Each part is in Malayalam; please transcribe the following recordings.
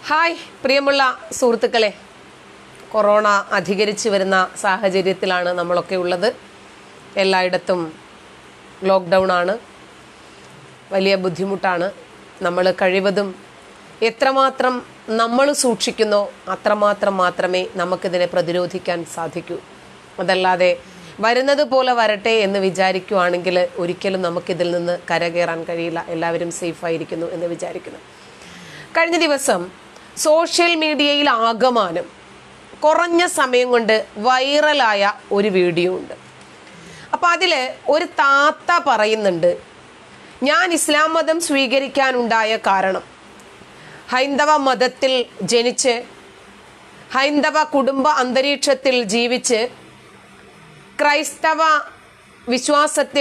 ഹായ് പ്രിയമുള്ള സുഹൃത്തുക്കളെ കൊറോണ അധികരിച്ചു വരുന്ന സാഹചര്യത്തിലാണ് നമ്മളൊക്കെ ഉള്ളത് എല്ലായിടത്തും ലോക്ക്ഡൗൺ ആണ് വലിയ ബുദ്ധിമുട്ടാണ് നമ്മൾ കഴിവതും എത്രമാത്രം നമ്മൾ സൂക്ഷിക്കുന്നോ അത്രമാത്രം മാത്രമേ നമുക്കിതിനെ പ്രതിരോധിക്കാൻ സാധിക്കൂ അതല്ലാതെ വരുന്നത് പോലെ വരട്ടെ എന്ന് വിചാരിക്കുവാണെങ്കിൽ ഒരിക്കലും നമുക്കിതിൽ നിന്ന് കരകയറാൻ കഴിയില്ല എല്ലാവരും സേഫായിരിക്കുന്നു എന്ന് വിചാരിക്കുന്നു കഴിഞ്ഞ ദിവസം സോഷ്യൽ മീഡിയയിൽ ആകമാനം കുറഞ്ഞ സമയം കൊണ്ട് വൈറലായ ഒരു വീഡിയോ ഉണ്ട് അപ്പം അതിൽ ഒരു താത്ത പറയുന്നുണ്ട് ഞാൻ ഇസ്ലാം മതം സ്വീകരിക്കാനുണ്ടായ കാരണം ഹൈന്ദവ മതത്തിൽ ജനിച്ച് ഹൈന്ദവ കുടുംബ അന്തരീക്ഷത്തിൽ ജീവിച്ച് ക്രൈസ്തവ വിശ്വാസത്തിൽ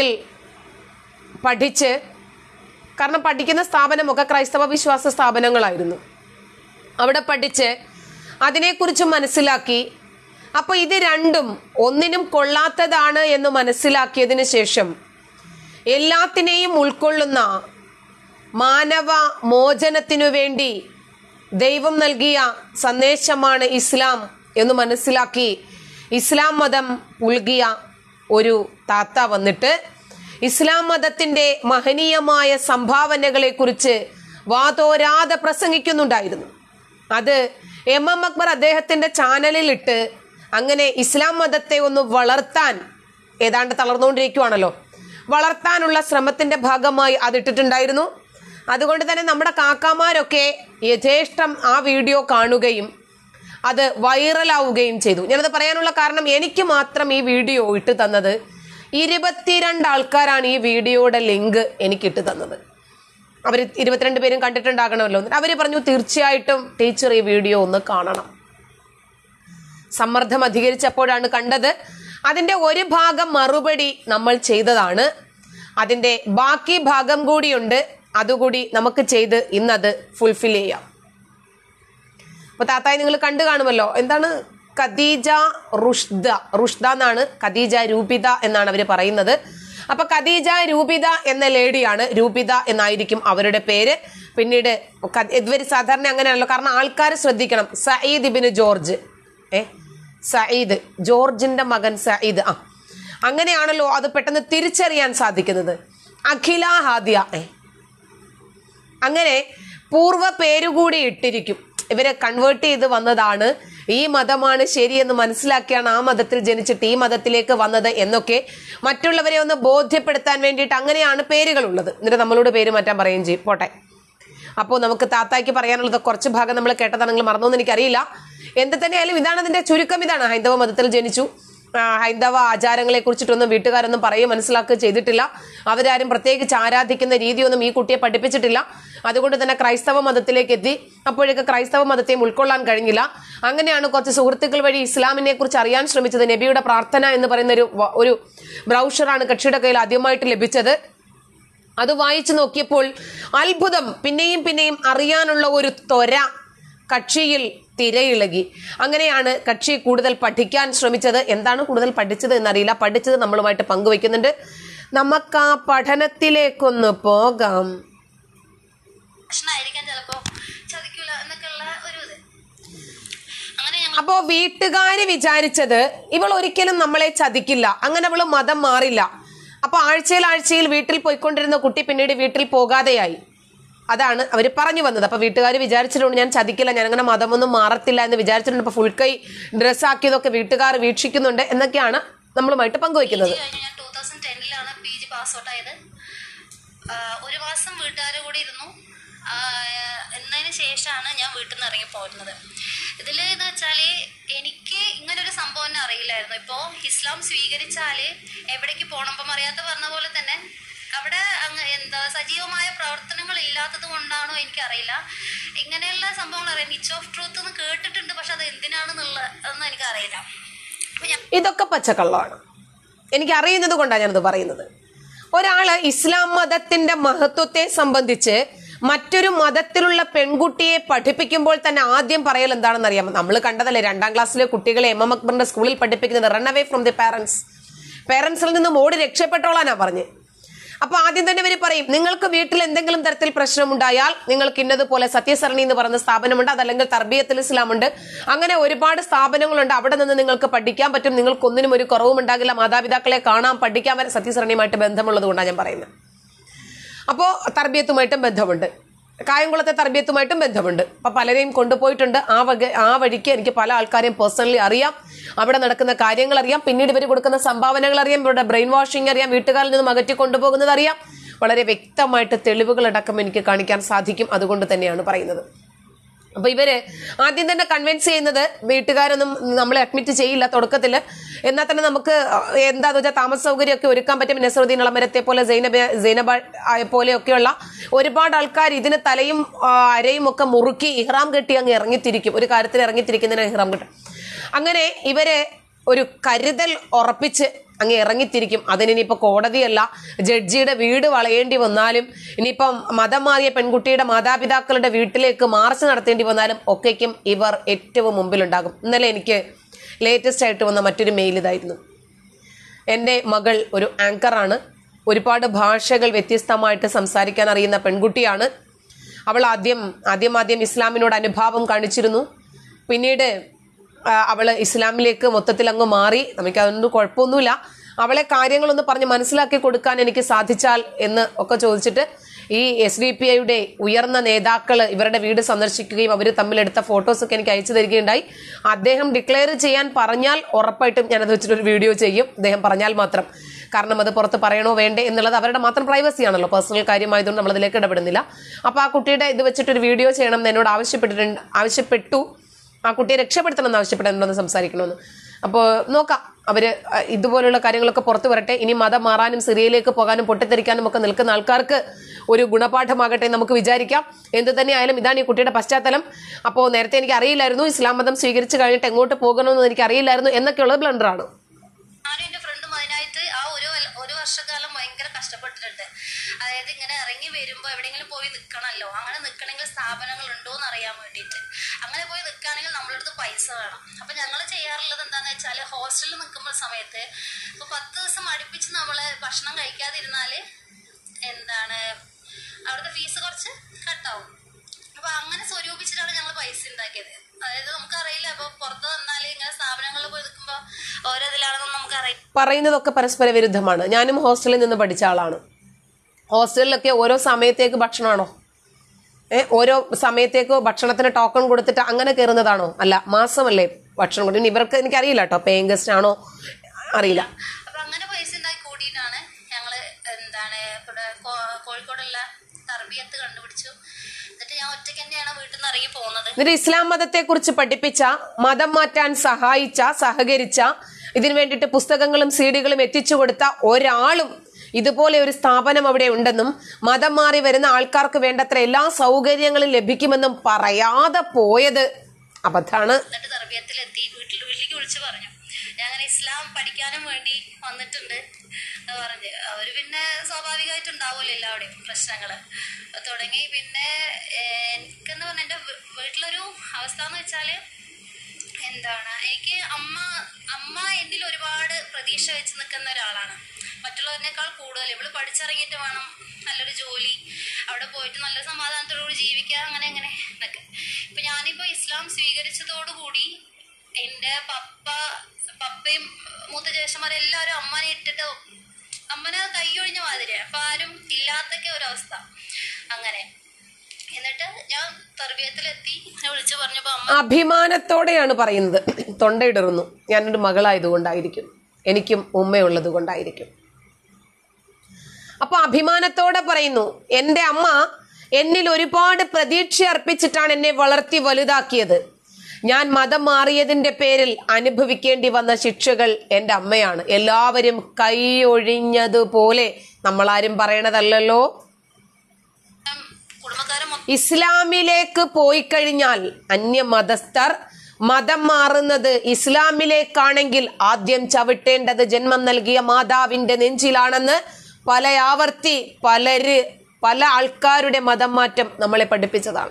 പഠിച്ച് കാരണം പഠിക്കുന്ന സ്ഥാപനമൊക്കെ ക്രൈസ്തവ വിശ്വാസ സ്ഥാപനങ്ങളായിരുന്നു അവിടെ പഠിച്ച് അതിനെക്കുറിച്ച് മനസ്സിലാക്കി അപ്പോൾ ഇത് രണ്ടും ഒന്നിനും കൊള്ളാത്തതാണ് എന്ന് മനസ്സിലാക്കിയതിന് ശേഷം എല്ലാത്തിനെയും ഉൾക്കൊള്ളുന്ന മാനവ മോചനത്തിനു വേണ്ടി ദൈവം നൽകിയ സന്ദേശമാണ് ഇസ്ലാം എന്ന് മനസ്സിലാക്കി ഇസ്ലാം മതം ഉൾകിയ ഒരു താത്ത വന്നിട്ട് ഇസ്ലാം മതത്തിന്റെ മഹനീയമായ സംഭാവനകളെ കുറിച്ച് വാതോരാതെ പ്രസംഗിക്കുന്നുണ്ടായിരുന്നു അത് എം എം അക്ബർ അദ്ദേഹത്തിന്റെ ചാനലിലിട്ട് അങ്ങനെ ഇസ്ലാം മതത്തെ ഒന്ന് വളർത്താൻ ഏതാണ്ട് തളർന്നുകൊണ്ടിരിക്കുവാണല്ലോ വളർത്താനുള്ള ശ്രമത്തിന്റെ ഭാഗമായി അതിട്ടിട്ടുണ്ടായിരുന്നു അതുകൊണ്ട് തന്നെ നമ്മുടെ കാക്കാമാരൊക്കെ യഥേഷ്ടം ആ വീഡിയോ കാണുകയും അത് വൈറലാവുകയും ചെയ്തു ഞാനത് പറയാനുള്ള കാരണം എനിക്ക് മാത്രം ഈ വീഡിയോ ഇട്ട് തന്നത് ഇരുപത്തിരണ്ട് ആൾക്കാരാണ് ഈ വീഡിയോയുടെ ലിങ്ക് എനിക്ക് ഇട്ട് തന്നത് അവർ ഇരുപത്തിരണ്ട് പേരും കണ്ടിട്ടുണ്ടാകണമല്ലോ അവർ പറഞ്ഞു തീർച്ചയായിട്ടും ടീച്ചർ ഈ വീഡിയോ ഒന്ന് കാണണം സമ്മർദ്ദം അധികരിച്ചപ്പോഴാണ് കണ്ടത് അതിന്റെ ഒരു ഭാഗം മറുപടി നമ്മൾ ചെയ്തതാണ് അതിന്റെ ബാക്കി ഭാഗം കൂടിയുണ്ട് അതുകൂടി നമുക്ക് ചെയ്ത് ഇന്നത് ഫുൾഫിൽ ചെയ്യാം അപ്പൊ താത്തായി നിങ്ങൾ കണ്ടു കാണുമല്ലോ എന്താണ് ഖദീജ റുഷ്ദ റുഷ്ദ എന്നാണ് ഖദീജ രൂപിത എന്നാണ് അവർ പറയുന്നത് അപ്പൊ ഖദീജ രൂപിത എന്ന ലേഡിയാണ് രൂപിത എന്നായിരിക്കും അവരുടെ പേര് പിന്നീട് ഖ- ഇവര് സാധാരണ അങ്ങനെയാണല്ലോ കാരണം ആൾക്കാർ ശ്രദ്ധിക്കണം സയ്യിദ് ഇബിന് ജോർജ് ഏ സയ്യിദ് ജോർജിന്റെ മകൻ സയ്യിദ് ആ അങ്ങനെയാണല്ലോ അത് പെട്ടെന്ന് തിരിച്ചറിയാൻ സാധിക്കുന്നത് അഖില ഹാദിയ ഏ അങ്ങനെ പൂർവ്വ പേരുകൂടി ഇട്ടിരിക്കും ഇവരെ കൺവേർട്ട് ചെയ്ത് വന്നതാണ് ഈ മതമാണ് ശരിയെന്ന് മനസ്സിലാക്കിയാണ് ആ മതത്തിൽ ജനിച്ചിട്ട് ഈ മതത്തിലേക്ക് വന്നത് എന്നൊക്കെ മറ്റുള്ളവരെ ഒന്ന് ബോധ്യപ്പെടുത്താൻ വേണ്ടിയിട്ട് അങ്ങനെയാണ് പേരുകളുള്ളത് എന്നിട്ട് നമ്മളോട് പേര് മാറ്റാൻ പറയുകയും ചെയ്യും പോട്ടെ അപ്പോൾ നമുക്ക് താത്തായ്ക്ക് പറയാനുള്ളത് കുറച്ച് ഭാഗം നമ്മൾ കേട്ടതാണെങ്കിൽ മറന്നോന്ന് എനിക്കറിയില്ല എന്ത് തന്നെയായാലും ഇതാണ് അതിന്റെ ചുരുക്കം ഇതാണ് ഹൈന്ദവ മതത്തിൽ ജനിച്ചു ആ, ഹൈന്ദവ ആചാരങ്ങളെ കുറിച്ചിട്ടൊന്നും വീട്ടുകാരൊന്നും പറയുകയും മനസ്സിലാക്കുകയും ചെയ്തിട്ടില്ല അവരാരും പ്രത്യേകിച്ച് ആരാധിക്കുന്ന രീതിയൊന്നും ഈ കുട്ടിയെ പഠിപ്പിച്ചിട്ടില്ല അതുകൊണ്ട് തന്നെ ക്രൈസ്തവ മതത്തിലേക്ക് എത്തി അപ്പോഴേക്ക് ക്രൈസ്തവ മതത്തെയും ഉൾക്കൊള്ളാൻ കഴിഞ്ഞില്ല അങ്ങനെയാണ് കുറച്ച് സുഹൃത്തുക്കൾ വഴി ഇസ്ലാമിനെ കുറിച്ച് അറിയാൻ ശ്രമിച്ചത് നബിയുടെ പ്രാർത്ഥന എന്ന് പറയുന്ന ഒരു വ- ഒരു ബ്രൗഷറാണ് കക്ഷിയുടെ കയ്യിൽ ആദ്യമായിട്ട് ലഭിച്ചത് അത് വായിച്ചു നോക്കിയപ്പോൾ അത്ഭുതം പിന്നെയും പിന്നെയും അറിയാനുള്ള ഒരു ത്വര കക്ഷിയിൽ തിരയിളകി അങ്ങനെയാണ് കക്ഷി കൂടുതൽ പഠിക്കാൻ ശ്രമിച്ചത് എന്താണ് കൂടുതൽ പഠിച്ചത് എന്നറിയില്ല പഠിച്ചത് നമ്മളുമായിട്ട് പങ്കുവെക്കുന്നുണ്ട് നമുക്ക് ആ പഠനത്തിലേക്കൊന്ന് പോകാം പ്രശ്നമായിരിക്കാം ചിലപ്പോ ചതിക്കൂല എന്നൊക്കെയുള്ള ഒരു ഇത് അങ്ങനെ ഞങ്ങൾ അപ്പോ വീട്ടുകാര് വിചാരിച്ചത് ഇവൾ ഒരിക്കലും നമ്മളെ ചതിക്കില്ല അങ്ങനെ അവള് മതം മാറില്ല അപ്പൊ ആഴ്ചയിൽ ആഴ്ചയിൽ വീട്ടിൽ പോയിക്കൊണ്ടിരുന്ന കുട്ടി പിന്നീട് വീട്ടിൽ പോകാതെയായി അതാണ് അവർ പറഞ്ഞു വന്നത് അപ്പൊ വീട്ടുകാർ വിചാരിച്ചിട്ടുണ്ട് ഞാൻ ചതിക്കില്ല ഞാൻ അങ്ങനെ മതമൊന്നും മാറത്തില്ല എന്ന് വിചാരിച്ചിട്ടുണ്ട് ഇപ്പൊ ഫുൾ കൈ ഡ്രസ്സാക്കിയതൊക്കെ വീട്ടുകാർ വീക്ഷിക്കുന്നുണ്ട് എന്നൊക്കെയാണ് നമ്മളുമായിട്ട് പങ്കുവയ്ക്കുന്നത് കഴിഞ്ഞു ഞാൻ ടൂ തൗസൻഡ് ടെന്നിലാണ് പി ജി പാസ് ഔട്ട് ആയത് ആഹ് ഒരു മാസം വീട്ടുകാരുടെ കൂടെ ഇരുന്നു ആഹ് എന്നതിന് ശേഷമാണ് ഞാൻ വീട്ടിൽ നിന്ന് ഇറങ്ങി പോരുന്നത് ഇതിൽ എന്ന് വെച്ചാൽ എനിക്ക് ഇങ്ങനൊരു സംഭവം തന്നെ അറിയില്ലായിരുന്നു ഇപ്പോൾ ഇസ്ലാം സ്വീകരിച്ചാൽ എവിടേക്ക് പോകണം ഇപ്പം അറിയാത്ത പറഞ്ഞ പോലെ തന്നെ അവിടെ അങ്ങ് എന്താ സജീവമായ പ്രവർത്തനങ്ങൾ ഇല്ലാത്തത് കൊണ്ടാണോ എനിക്കറിയില്ല ഇങ്ങനെയുള്ള സംഭവങ്ങൾ അറിയാം നിച്ച് ഓഫ് ട്രൂത്ത് എന്ന് കേട്ടിട്ടുണ്ട് പക്ഷെ അത് എന്തിനാണെന്നുള്ള ഒന്നും എനിക്കറിയില്ല അപ്പം ഞാൻ ഇതൊക്കെ പച്ചക്കള്ളമാണ് എനിക്ക് അറിയുന്നത് കൊണ്ടാണ് ഞാനത് പറയുന്നത് ഒരാള് ഇസ്ലാം മതത്തിന്റെ മഹത്വത്തെ സംബന്ധിച്ച് മറ്റൊരു മതത്തിലുള്ള പെൺകുട്ടിയെ പഠിപ്പിക്കുമ്പോൾ തന്നെ ആദ്യം പറയൽ എന്താണെന്ന് അറിയാമോ നമ്മൾ കണ്ടതല്ലേ രണ്ടാം ക്ലാസ്സിലെ കുട്ടികളെ എം എം അക്ബറിന്റെ സ്കൂളിൽ പഠിപ്പിക്കുന്നത് run away from the parents പേരൻസിൽ നിന്നും ഓടി രക്ഷപ്പെട്ടോളാനാ പറഞ്ഞ് അപ്പൊ ആദ്യം തന്നെ ഇവര് പറയും നിങ്ങൾക്ക് വീട്ടിൽ എന്തെങ്കിലും തരത്തിൽ പ്രശ്നമുണ്ടായാൽ നിങ്ങൾക്ക് ഇന്നതുപോലെ സത്യസരണി എന്ന് പറയുന്ന സ്ഥാപനമുണ്ട് അതല്ലെങ്കിൽ തർബിയത്തിൽ ഇസ്ലാം ഉണ്ട് അങ്ങനെ ഒരുപാട് സ്ഥാപനങ്ങളുണ്ട് അവിടെ നിന്ന് നിങ്ങൾക്ക് പഠിക്കാൻ പറ്റും നിങ്ങൾക്കൊന്നിനും ഒരു കുറവും ഉണ്ടാകില്ല മാതാപിതാക്കളെ കാണാൻ പഠിക്കാൻ വരെ സത്യസരണിയുമായിട്ട് ബന്ധമുള്ളത് കൊണ്ടാണ് ഞാൻ പറയുന്നത് അപ്പോൾ തർബിയത്തുമായിട്ടും ബന്ധമുണ്ട് കായംകുളത്തെ തർബിയത്തുമായിട്ടും ബന്ധമുണ്ട് അപ്പൊ പലരെയും കൊണ്ടുപോയിട്ടുണ്ട് ആ വക ആ വഴിക്ക് എനിക്ക് പല ആൾക്കാരെയും പേഴ്സണലി അറിയാം അവിടെ നടക്കുന്ന കാര്യങ്ങൾ അറിയാം പിന്നീട് ഇവർ കൊടുക്കുന്ന സംഭാവനകൾ അറിയാം ഇവരുടെ ബ്രെയിൻ വാഷിംഗ് അറിയാം വീട്ടുകാരിൽ നിന്നും അകറ്റി കൊണ്ടുപോകുന്നത് അറിയാം വളരെ വ്യക്തമായിട്ട് തെളിവുകളടക്കം എനിക്ക് കാണിക്കാൻ സാധിക്കും അതുകൊണ്ട് തന്നെയാണ് പറയുന്നത് അപ്പൊ ഇവര് ആദ്യം തന്നെ കൺവിൻസ് ചെയ്യുന്നത് വീട്ടുകാരൊന്നും നമ്മളെ അഡ്മിറ്റ് ചെയ്യില്ല തുടക്കത്തില് എന്നാൽ തന്നെ നമുക്ക് എന്താന്ന് വെച്ചാൽ താമസ സൗകര്യമൊക്കെ ഒരുക്കാൻ പറ്റും നസറുദ്ദീൻ ഇളമരത്തെ പോലെ സൈനബ സൈനബ ആയ പോലെയൊക്കെയുള്ള ഒരുപാട് ആൾക്കാർ ഇതിന് തലയും ആ, അരയും ഒക്കെ മുറുക്കി ഇഹ്റാം കെട്ടി അങ്ങ് ഇറങ്ങിത്തിരിക്കും ഒരു കാര്യത്തിൽ ഇറങ്ങിത്തിരിക്കുന്നതിന് ഇഹ്റാം കെട്ടും അങ്ങനെ ഇവരെ ഒരു കരുതൽ ഉറപ്പിച്ച് അങ്ങ് ഇറങ്ങിത്തിരിക്കും അതിനിപ്പോ കോടതിയല്ല ജഡ്ജിയുടെ വീട് വളയേണ്ടി വന്നാലും ഇനിയിപ്പം മതം മാറിയ പെൺകുട്ടിയുടെ മാതാപിതാക്കളുടെ വീട്ടിലേക്ക് മാർച്ച് നടത്തേണ്ടി വന്നാലും ഒക്കെയ്ക്കും ഇവർ ഏറ്റവും മുമ്പിലുണ്ടാകും ഇന്നലെ എനിക്ക് ലേറ്റസ്റ്റ് ആയിട്ട് വന്ന മറ്റൊരു മെയിൽ ഇതായിരുന്നു എൻ്റെ മകൾ ഒരു ആങ്കറാണ് ഒരുപാട് ഭാഷകൾ വ്യത്യസ്തമായിട്ട് സംസാരിക്കാൻ അറിയുന്ന പെൺകുട്ടിയാണ് അവൾ ആദ്യം ആദ്യം ആദ്യം ഇസ്ലാമിനോട് അനുഭാവം കാണിച്ചിരുന്നു പിന്നീട് ആ, അവള് ഇസ്ലാമിലേക്ക് മൊത്തത്തിൽ അങ്ങ് മാറി നമുക്ക് അതൊന്നും കുഴപ്പമൊന്നുമില്ല അവളെ കാര്യങ്ങളൊന്ന് പറഞ്ഞ് മനസ്സിലാക്കി കൊടുക്കാൻ എനിക്ക് സാധിച്ചാൽ എന്ന് ഒക്കെ ചോദിച്ചിട്ട് ഈ എസ് ഡി പി ഐയുടെ ഉയർന്ന നേതാക്കൾ ഇവരുടെ വീട് സന്ദർശിക്കുകയും അവർ തമ്മിലെടുത്ത ഫോട്ടോസ് ഒക്കെ എനിക്ക് അയച്ചു തരികയുണ്ടായി അദ്ദേഹം ഡിക്ലെയർ ചെയ്യാൻ പറഞ്ഞാൽ ഉറപ്പായിട്ടും ഞാനത് വെച്ചിട്ടൊരു വീഡിയോ ചെയ്യും അദ്ദേഹം പറഞ്ഞാൽ മാത്രം കാരണം അത് പുറത്ത് പറയണോ വേണ്ടേ എന്നുള്ളത് അവരുടെ മാത്രം പ്രൈവസി ആണല്ലോ പേഴ്സണൽ കാര്യമായതുകൊണ്ട് നമ്മൾ അതിലേക്ക് ഇടപെടുന്നില്ല അപ്പൊ ആ കുട്ടിയുടെ ഇത് വെച്ചിട്ടൊരു വീഡിയോ ചെയ്യണം എന്ന് എന്നോട് ആവശ്യപ്പെട്ടിട്ടുണ്ട് ആവശ്യപ്പെട്ടു ആ കുട്ടിയെ രക്ഷപ്പെടുത്തണം എന്ന് ആവശ്യപ്പെട്ടിട്ടുണ്ടെന്ന് സംസാരിക്കണമെന്ന് അപ്പോൾ നോക്കാം അവര് അഹ് ഇതുപോലുള്ള കാര്യങ്ങളൊക്കെ പുറത്തു വരട്ടെ ഇനി മതം മാറാനും സിറിയയിലേക്ക് പോകാനും പൊട്ടിത്തെറിക്കാനും ഒക്കെ നിൽക്കുന്ന ആൾക്കാർക്ക് ഒരു ഗുണപാഠമാകട്ടെ എന്ന് നമുക്ക് വിചാരിക്കാം എന്ത് തന്നെ ആയാലും ഇതാണ് ഈ കുട്ടിയുടെ പശ്ചാത്തലം അപ്പോൾ നേരത്തെ എനിക്ക് അറിയില്ലായിരുന്നു ഇസ്ലാം മതം സ്വീകരിച്ചു കഴിഞ്ഞിട്ട് എങ്ങോട്ട് പോകണമെന്ന് എനിക്ക് അറിയില്ലായിരുന്നു എന്നൊക്കെയുള്ളത് ബ്ലണ്ടറാണ് ഞാനും എന്റെ ഫ്രണ്ടും അതിനായിട്ട് ആ ഒരു വൽ- ഒരു വർഷക്കാലം ഭയങ്കര കഷ്ടപ്പെട്ടിട്ടുണ്ട് അതായത് ഇങ്ങനെ ഇറങ്ങി വരുമ്പോൾ എവിടെയെങ്കിലും പോയി നിൽക്കണമല്ലോ അങ്ങനെ നിൽക്കണമെങ്കിൽ സ്ഥാപനങ്ങൾ ഉണ്ടോ എന്ന് അറിയാൻ വേണ്ടിയിട്ട് അങ്ങനെ പോയി നിൽക്കുകയാണെങ്കിൽ നമ്മളുടെ അടുത്ത് പൈസ വേണം അപ്പൊ ഞങ്ങൾ ചെയ്യാറുള്ളത് എന്താണെന്ന് വെച്ചാൽ ഹോസ്റ്റലിൽ നിൽക്കുമ്പോൾ സമയത്ത് ഇപ്പൊ പത്ത് ദിവസം അടുപ്പിച്ച് നമ്മൾ ഭക്ഷണം കഴിക്കാതിരുന്നാല് എന്താണ് അവിടുത്തെ ഫീസ് കുറച്ച് കട്ടാവും അപ്പൊ അങ്ങനെ സ്വരൂപിച്ചിട്ടാണ് ഞങ്ങൾ പൈസ ഉണ്ടാക്കിയത് അതായത് നമുക്കറിയില്ല അപ്പൊ പുറത്ത് വന്നാല് ഇങ്ങനെ സ്ഥാപനങ്ങളിൽ പോയി നിൽക്കുമ്പോ ഓരോ ഇതിലാണെന്നും നമുക്കറിയില്ല പറയുന്നതൊക്കെ പരസ്പര വിരുദ്ധമാണ് ഞാനും ഹോസ്റ്റലിൽ നിന്ന് പഠിച്ച ആളാണ് ഹോസ്റ്റലിലൊക്കെ ഓരോ സമയത്തേക്ക് ഭക്ഷണമാണോ ഏ ഓരോ സമയത്തേക്ക് ഭക്ഷണത്തിന് ടോക്കൺ കൊടുത്തിട്ട് അങ്ങനെ കയറുന്നതാണോ അല്ല മാസമല്ലേ ഭക്ഷണം കൊടുക്കും ഇനി ഇവർക്ക് എനിക്കറിയില്ല കേട്ടോ പേയിങ് ഗസ്റ്റ് ആണോ അറിയില്ല അപ്പൊ അങ്ങനെ പൈസ ഉണ്ടാക്കി കൂട്ടിയിട്ടാണ് ഞങ്ങള് എന്താണ് ഇവിടെ കോ- കോഴിക്കോടുള്ള തർബിയത്ത് കണ്ടുപിടിച്ചു എന്നിട്ട് ഞാൻ ഒറ്റയ്ക്ക് തന്നെയാണ് വീട്ടിൽ നിന്ന് ഇറങ്ങി പോകുന്നത് എന്നിട്ട് ഇസ്ലാം മതത്തെക്കുറിച്ച് പഠിപ്പിച്ച മതം മാറ്റാൻ സഹായിച്ച സഹകരിച്ച ഇതിനു വേണ്ടിയിട്ട് പുസ്തകങ്ങളും സീഡികളും എത്തിച്ചു കൊടുത്ത ഒരാളും ഇതുപോലെ ഒരു സ്ഥാപനം അവിടെ ഉണ്ടെന്നും മതം മാറി വരുന്ന ആൾക്കാർക്ക് വേണ്ടത്ര എല്ലാ സൗകര്യങ്ങളും ലഭിക്കുമെന്നും പറയാതെ പോയത് അബദ്ധാണ് എന്നിട്ട് തർബിയത്തിലെത്തി വീട്ടിൽ വീട്ടിലേക്ക് വിളിച്ചു പറഞ്ഞു ഞാൻ അങ്ങനെ ഇസ്ലാം പഠിക്കാനും വേണ്ടി വന്നിട്ടുണ്ട് എന്ന് പറഞ്ഞ് അവര് പിന്നെ സ്വാഭാവികമായിട്ട് ഉണ്ടാവുമല്ലോ എല്ലാവിടെയും പ്രശ്നങ്ങള് തുടങ്ങി പിന്നെ ഏഹ്, എനിക്കെന്ന് പറഞ്ഞ എൻ്റെ വീ- വീട്ടിലൊരു അവസ്ഥ എന്ന് വെച്ചാല് എന്താണ് എനിക്ക് അമ്മ അമ്മ എന്നിൽ ഒരുപാട് പ്രതീക്ഷ വെച്ച് നിൽക്കുന്ന ഒരാളാണ് മറ്റുള്ളവരിനേക്കാൾ കൂടുതൽ ഇവള് പഠിച്ചിറങ്ങിയിട്ട് വേണം നല്ലൊരു ജോലി അവിടെ പോയിട്ട് നല്ല സമാധാനത്തോടുകൂടി ജീവിക്കുക അങ്ങനെ അങ്ങനെ എന്നൊക്കെ ഇപ്പൊ ഞാനിപ്പോ ഇസ്ലാം സ്വീകരിച്ചതോടുകൂടി എൻ്റെ പപ്പ പപ്പയും മൂത്ത ജ്യേഷ്ഠന്മാരെല്ലാവരും അമ്മനെ ഇട്ടിട്ട് അമ്മനെ കൈയൊഴിഞ്ഞ മാതിരിയാണ് അപ്പൊ ആരും ഇല്ലാത്തൊക്കെ ഒരവസ്ഥ അങ്ങനെ എന്നിട്ട് ഞാൻ തർബീയത്തിലെത്തി എന്നെ വിളിച്ചു പറഞ്ഞപ്പോ അമ്മ അഭിമാനത്തോടെയാണ് പറയുന്നത് തൊണ്ടയിടറുന്നു ഞാനൊരു മകളായതുകൊണ്ടായിരിക്കും എനിക്കും ഉമ്മയുള്ളത് കൊണ്ടായിരിക്കും അപ്പൊ അഭിമാനത്തോടെ പറയുന്നു എൻ്റെ അമ്മ എന്നിൽ ഒരുപാട് പ്രതീക്ഷ അർപ്പിച്ചിട്ടാണ് എന്നെ വളർത്തി വലുതാക്കിയത് ഞാൻ മതം മാറിയതിന്റെ പേരിൽ അനുഭവിക്കേണ്ടി വന്ന ശിക്ഷകൾ എൻ്റെ അമ്മയാണ് എല്ലാവരും കൈ ഒഴിഞ്ഞതുപോലെ നമ്മളാരും പറയണതല്ലല്ലോ കുടുംബക്കാരെ മൊത്തം ഇസ്ലാമിലേക്ക് പോയി കഴിഞ്ഞാൽ അന്യമതസ്ഥർ മതം മാറുന്നത് ഇസ്ലാമിലേക്കാണെങ്കിൽ ആദ്യം ചവിട്ടേണ്ടത് ജന്മം നൽകിയ മാതാവിന്റെ നെഞ്ചിലാണെന്ന് പല ആവർത്തി പലര് പല ആൾക്കാരുടെ മതം മാറ്റം നമ്മളെ പഠിപ്പിച്ചതാണ്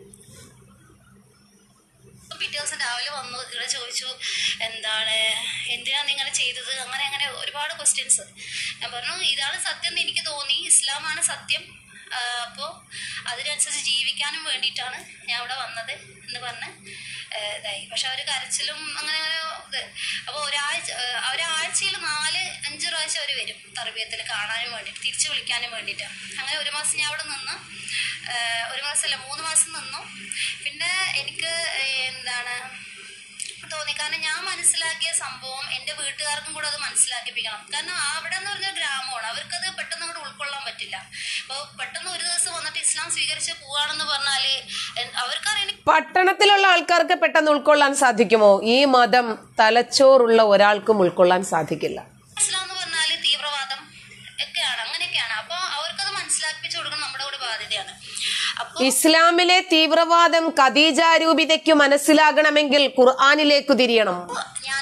പിറ്റേ ദിവസം രാവിലെ വന്നു ഇവിടെ ചോദിച്ചു എന്താണ് എന്തിനാ നിങ്ങൾ ചെയ്തത് അങ്ങനെ അങ്ങനെ ഒരുപാട് ക്വസ്റ്റ്യൻസ് ഞാൻ പറഞ്ഞു ഇതാണ് സത്യം എന്ന് എനിക്ക് തോന്നി ഇസ്ലാമാണ് സത്യം അപ്പോൾ അതിനനുസരിച്ച് ജീവിക്കാനും വേണ്ടിയിട്ടാണ് ഞാൻ ഇവിടെ വന്നത് എന്ന് പറഞ്ഞ് ആ, ഇതായി പക്ഷെ അവർ കരച്ചിലും അങ്ങനെ അങ്ങനെ ഇത് അപ്പോൾ ഒരാഴ്ച ആ, ഒരാഴ്ചയിൽ നാല് അഞ്ച് പ്രാവശ്യം അവർ വരും തർബീയത്തിൽ കാണാനും വേണ്ടിയിട്ട് തിരിച്ചു വിളിക്കാനും വേണ്ടിയിട്ട് അങ്ങനെ ഒരു മാസം ഞാൻ അവിടെ നിന്ന് ആ, ഒരു മാസമല്ല മൂന്ന് മാസം നിന്നു പിന്നെ എനിക്ക് എന്താണ് തോന്നി കാരണം ഞാൻ മനസ്സിലാക്കിയ സംഭവം എൻ്റെ വീട്ടുകാർക്കും കൂടെ അത് മനസ്സിലാക്കിപ്പിക്കണം കാരണം അവിടെ എന്ന് പറഞ്ഞാൽ ഗ്രാമമാണ് അവർക്കത് പെട്ടെന്ന് അങ്ങോട്ട് ഉൾക്കൊള്ളാൻ പറ്റില്ല അപ്പോൾ പെട്ടെന്ന് ഒരു ദിവസം വന്നിട്ട് ഇസ്ലാം സ്വീകരിച്ച് പോവാണെന്ന് പറഞ്ഞാൽ അവർക്കറിയാം പട്ടണത്തിലുള്ള ആൾക്കാർക്ക് പെട്ടെന്ന് ഉൾക്കൊള്ളാൻ സാധിക്കുമോ ഈ മതം തലച്ചോറുള്ള ഒരാൾക്കും ഉൾക്കൊള്ളാൻ സാധിക്കില്ല ഇസ്ലാം എന്ന് പറഞ്ഞാൽ തീവ്രവാദം ഒക്കെയാണ് അങ്ങനെയൊക്കെയാണ് അപ്പോൾ അവർക്കത് മനസ്സിലാക്കിപ്പിച്ചു കൊടുക്കണം നമ്മുടെ കൂടെ ബാധ്യതയാണ് അപ്പോൾ ഇസ്ലാമിലെ തീവ്രവാദം ഖദീജ രൂപിതയ്ക്ക് മനസ്സിലാകണമെങ്കിൽ ഖുർആാനിലേക്ക് തിരിയണം ഞാൻ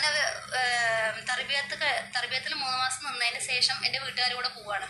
തർബിയത്ത് തർബിയത്തിൽ മൂന്ന് മാസം നിന്നതിന് ശേഷം എൻ്റെ വീട്ടുകാരുടെ കൂടെ പോവാണ്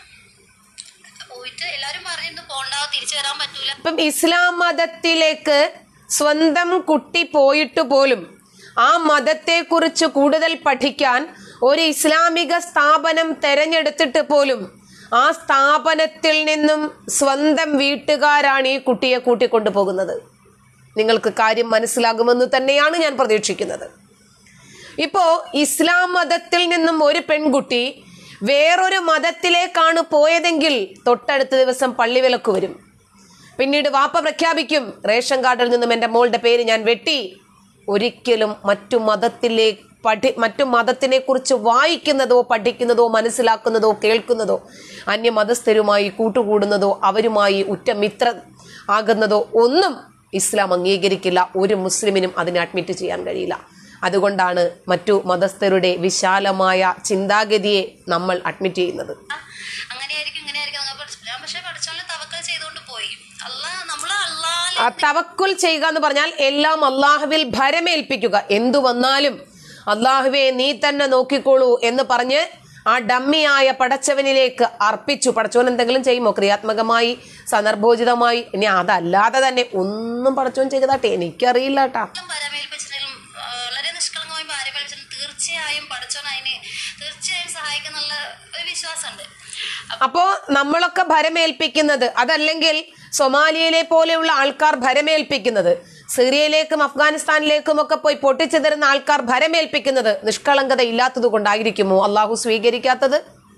പോയിട്ട് എല്ലാവരും പറഞ്ഞിരുന്നു പോണ്ട തിരിച്ചു വരാൻ പറ്റൂല ഇപ്പം ഇസ്ലാം മതത്തിലേക്ക് സ്വന്തം കുട്ടി പോയിട്ട് പോലും ആ മതത്തെക്കുറിച്ച് കൂടുതൽ പഠിക്കാൻ ഒരു ഇസ്ലാമിക സ്ഥാപനം തെരഞ്ഞെടുത്തിട്ട് പോലും ആ സ്ഥാപനത്തിൽ നിന്നും സ്വന്തം വീട്ടുകാരാണ് ഈ കുട്ടിയെ കൂട്ടിക്കൊണ്ടു പോകുന്നത് നിങ്ങൾക്ക് കാര്യം മനസ്സിലാകുമെന്ന് തന്നെയാണ് ഞാൻ പ്രതീക്ഷിക്കുന്നത് ഇപ്പോ ഇസ്ലാം മതത്തിൽ നിന്നും ഒരു പെൺകുട്ടി വേറൊരു മതത്തിലേക്കാണ് പോയതെങ്കിൽ തൊട്ടടുത്ത ദിവസം പള്ളിവിലക്ക് വരും പിന്നീട് വാപ്പ പ്രഖ്യാപിക്കും റേഷൻ കാർഡിൽ നിന്നും എൻ്റെ മോളുടെ പേര് ഞാൻ വെട്ടി ഒരിക്കലും മറ്റു മതത്തിലെ പഠി മറ്റു മതത്തിനെ കുറിച്ച് വായിക്കുന്നതോ പഠിക്കുന്നതോ മനസ്സിലാക്കുന്നതോ കേൾക്കുന്നതോ അന്യമതസ്ഥരുമായി കൂട്ടുകൂടുന്നതോ അവരുമായി ഉറ്റ മിത്ര ആകുന്നതോ ഒന്നും ഇസ്ലാം അംഗീകരിക്കില്ല ഒരു മുസ്ലിമിനും അതിനെ അഡ്മിറ്റ് ചെയ്യാൻ കഴിയില്ല അതുകൊണ്ടാണ് മറ്റു മതസ്ഥരുടെ വിശാലമായ ചിന്താഗതിയെ നമ്മൾ അഡ്മിറ്റ് ചെയ്യുന്നത് അങ്ങനെയായിരിക്കും ഇങ്ങനെയായിരിക്കും അങ്ങനെ പഠിച്ചു ഞാൻ പക്ഷെ പഠിച്ചോളെ തവക്കൽ ചെയ്തുകൊണ്ട് പോയി അല്ല നമ്മള് അള്ളാല് ആ തവക്കുൽ ചെയ്യുക എന്ന് പറഞ്ഞാൽ എല്ലാം അള്ളാഹുവിൽ ഭരമേൽപ്പിക്കുക എന്തു വന്നാലും അള്ളാഹുവെ നീ തന്നെ നോക്കിക്കോളൂ എന്ന് പറഞ്ഞ് ആ ഡമ്മിയായ പടച്ചവനിലേക്ക് അർപ്പിച്ചു പടച്ചവൻ എന്തെങ്കിലും ചെയ്യുമോ ക്രിയാത്മകമായി സന്ദർഭോചിതമായി ഇനി അതല്ലാതെ തന്നെ ഒന്നും പടച്ചവൻ ചെയ്തതാട്ടെ എനിക്കറിയില്ല കേട്ടാ പരമേൽപ്പിച്ചിട്ടും വളരെ നിഷ്കളങ്കമായി പാരമേൽപ്പിച്ചിട്ടും തീർച്ചയായും പഠിച്ചോൻ അതിന് തീർച്ചയായും സഹായിക്കുന്നുള്ള ഒരു വിശ്വാസമുണ്ട് അപ്പോ നമ്മളൊക്കെ ഭരമേൽപ്പിക്കുന്നത് അതല്ലെങ്കിൽ സൊമാലിയയിലെ പോലെയുള്ള ആൾക്കാർ ഭരമേൽപ്പിക്കുന്നത് സിറിയയിലേക്കും അഫ്ഗാനിസ്ഥാനിലേക്കും ഒക്കെ പോയി പൊട്ടിച്ചെതറുന്ന ആൾക്കാർ ഭരമേൽപ്പിക്കുന്നത് നിഷ്കളങ്കത ഇല്ലാത്തത് കൊണ്ടായിരിക്കുമോ അള്ളാഹു സ്വീകരിക്കാത്തത്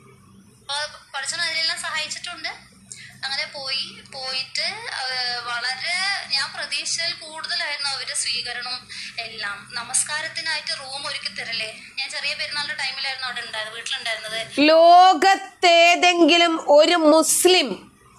പഠിച്ചോൻ അതിലെല്ലാം സഹായിച്ചിട്ടുണ്ട് അങ്ങനെ പോയി പോയിട്ട് ആ, വളരെ ഞാൻ പ്രതീക്ഷയിൽ കൂടുതലായിരുന്നു അവരുടെ സ്വീകരണവും എല്ലാം നമസ്കാരത്തിനായിട്ട് റൂം ഒരുക്കി തരല്ലേ ഞാൻ ചെറിയ പെരുന്നാളിന്റെ ടൈമിലായിരുന്നു അവിടെ ഉണ്ടായിരുന്നത് വീട്ടിലുണ്ടായിരുന്നത് ലോകത്തേതെങ്കിലും ഒരു മുസ്ലിം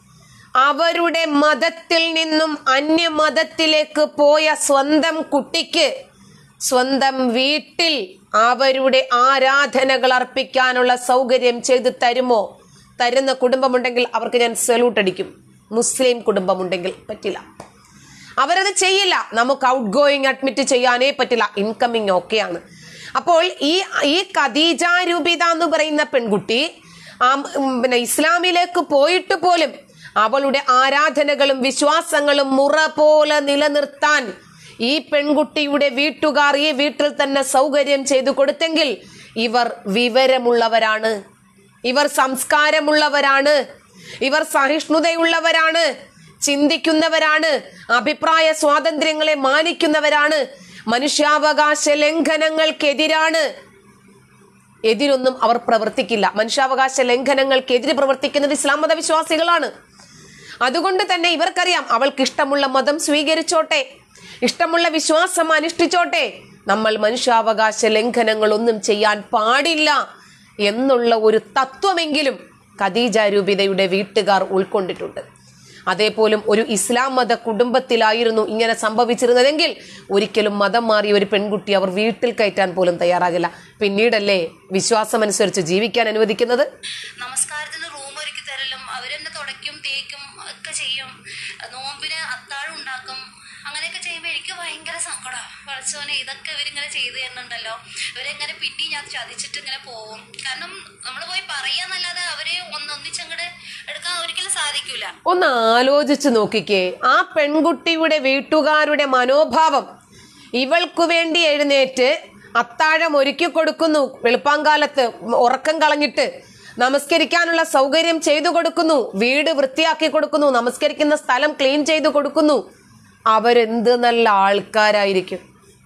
അവരുടെ മതത്തിൽ നിന്നും അന്യമതത്തിലേക്ക് പോയ സ്വന്തം കുട്ടിക്ക് സ്വന്തം വീട്ടിൽ അവരുടെ ആരാധനകൾ അർപ്പിക്കാനുള്ള സൗകര്യം ചെയ്തു തരുമോ തരുന്ന കുടുംബമുണ്ടെങ്കിൽ അവർക്ക് ഞാൻ സല്യൂട്ട് അടിക്കും മുസ്ലിം കുടുംബമുണ്ടെങ്കിൽ പറ്റില്ല അവരത് ചെയ്യില്ല നമുക്ക് ഔട്ട് ഗോയിങ് അഡ്മിറ്റ് ചെയ്യാനേ പറ്റില്ല ഇൻകമിങ് ഓക്കെയാണ് അപ്പോൾ ഈ ഈ ഖദീജ രൂപിത എന്ന് പറയുന്ന പെൺകുട്ടി ആ ഉം, പിന്നെ ഇസ്ലാമിലേക്ക് പോയിട്ട് പോലും അവളുടെ ആരാധനകളും വിശ്വാസങ്ങളും മുറ പോലെ നിലനിർത്താൻ ഈ പെൺകുട്ടിയുടെ വീട്ടുകാർ ഈ വീട്ടിൽ തന്നെ സൗകര്യം ചെയ്തു കൊടുത്തെങ്കിൽ ഇവർ വിവരമുള്ളവരാണ് ഇവർ സംസ്കാരമുള്ളവരാണ് ഇവർ സഹിഷ്ണുതയുള്ളവരാണ് ചിന്തിക്കുന്നവരാണ് അഭിപ്രായ സ്വാതന്ത്ര്യങ്ങളെ മാനിക്കുന്നവരാണ് മനുഷ്യാവകാശ ലംഘനങ്ങൾക്കെതിരാണ് എതിരൊന്നും അവർ പ്രവർത്തിക്കില്ല മനുഷ്യാവകാശ ലംഘനങ്ങൾക്കെതിരെ പ്രവർത്തിക്കുന്നത് ഇസ്ലാം മതവിശ്വാസികളാണ് അതുകൊണ്ട് തന്നെ ഇവർക്കറിയാം അവൾക്ക് ഇഷ്ടമുള്ള മതം സ്വീകരിച്ചോട്ടെ ഇഷ്ടമുള്ള വിശ്വാസം അനുഷ്ഠിച്ചോട്ടെ നമ്മൾ മനുഷ്യാവകാശ ലംഘനങ്ങളൊന്നും ചെയ്യാൻ പാടില്ല എന്നുള്ള ഒരു തത്വമെങ്കിലും ഖദീജ രൂപിതയുടെ വീട്ടുകാർ ഉൾക്കൊണ്ടിട്ടുണ്ട് അതേപോലും ഒരു ഇസ്ലാം മത കുടുംബത്തിലായിരുന്നു ഇങ്ങനെ സംഭവിച്ചിരുന്നതെങ്കിൽ ഒരിക്കലും മതം മാറിയ ഒരു പെൺകുട്ടി അവർ വീട്ടിൽ കയറ്റാൻ പോലും തയ്യാറാകില്ല പിന്നീടല്ലേ വിശ്വാസമനുസരിച്ച് ജീവിക്കാൻ അനുവദിക്കുന്നത് നമസ്കാരത്തിന് റൂം ഒരുക്കി തരലും അവരെന്നെ തുടയ്ക്കും തേക്കും ഒക്കെ ചെയ്യും നോമ്പിന് അത്താഴം ഉണ്ടാക്കും അങ്ങനെയൊക്കെ ചെയ്യുമ്പോൾ എനിക്ക് ഭയങ്കര സങ്കടമാണ് പഠിച്ചോനെ ഇതൊക്കെ ഇവരിങ്ങനെ ചെയ്തു തരുന്നുണ്ടല്ലോ ഇവരെങ്ങനെ പിന്നെ ഞാൻ ചതിച്ചിട്ട് ഇങ്ങനെ പോവും കാരണം നമ്മൾ പോയി പറയാന്നല്ലാതെ അവരെ ഒന്നൊന്നിച്ചങ്ങോട്ട് എടുക്കാൻ ഒരിക്കലും സാധിക്കൂല ഒന്ന് ആലോചിച്ച് നോക്കിക്കേ ആ പെൺകുട്ടിയുടെ വീട്ടുകാരുടെ മനോഭാവം ഇവൾക്കു വേണ്ടി എഴുന്നേറ്റ് അത്താഴം ഒരുക്കി കൊടുക്കുന്നു വെളുപ്പാങ്കാലത്ത് ഉറക്കം കളഞ്ഞിട്ട് നമസ്കരിക്കാനുള്ള സൗകര്യം ചെയ്തു കൊടുക്കുന്നു വീട് വൃത്തിയാക്കി കൊടുക്കുന്നു നമസ്കരിക്കുന്ന സ്ഥലം ക്ലീൻ ചെയ്തു കൊടുക്കുന്നു അവരെന്ത് നല്ല ആൾക്കാരായിരിക്കും